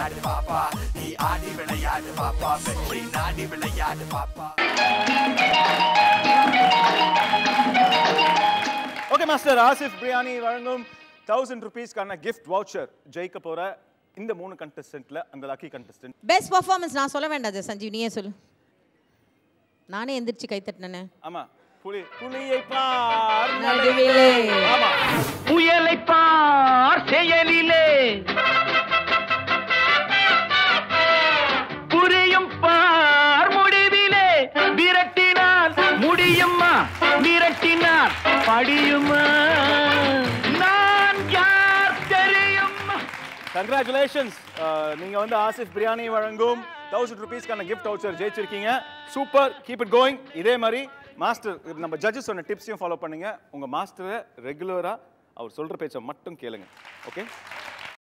விளையாடு பாப்பா நீ ஆடி விளையாடு பாப்பா வெற்றி நாடி விளையாடு பாப்பா ஓகே மாஸ்டர் ஆசிஃப் பிரியாணி வழங்கும் தௌசண்ட் ருபீஸ்க்கான கிஃப்ட் வவுச்சர் ஜெயிக்க போற இந்த மூணு கண்டஸ்டன்ட்ல அந்த லக்கி கண்டஸ்டன்ட் பெஸ்ட் பர்ஃபார்மன்ஸ் நான் சொல்ல வேண்டாம் சஞ்சீவ் நீயே சொல்லு நானே எந்திரிச்சு கை தட்டினேனே ஆமா புலி புலியை பார் நடுவிலே. ஆமா புயலை பார் செயலிலே புரியும் பார் முடிவிலே விரட்டினால் முடியுமா விரட்டினால் படியுமா நான் யார் தெரியுமா கங்க்ராச்சுலேஷன்ஸ் நீங்க வந்து ஆசிஃப் பிரியாணி வழங்கும் தௌசண்ட் ருபீஸ்க்கான கிஃப்ட் வவுச்சர் ஜெயிச்சிருக்கீங்க சூப்பர் கீப் இட் கோயிங் இதே மாதிரி மாஸ்டர் நம்ம ஜட்ஜஸ் சொன்ன டிப்ஸையும் ஃபாலோ பண்ணுங்க உங்க மாஸ்டரை ரெகுலரா அவர் சொல்ற பேச்சை மட்டும் கேளுங்க ஓகே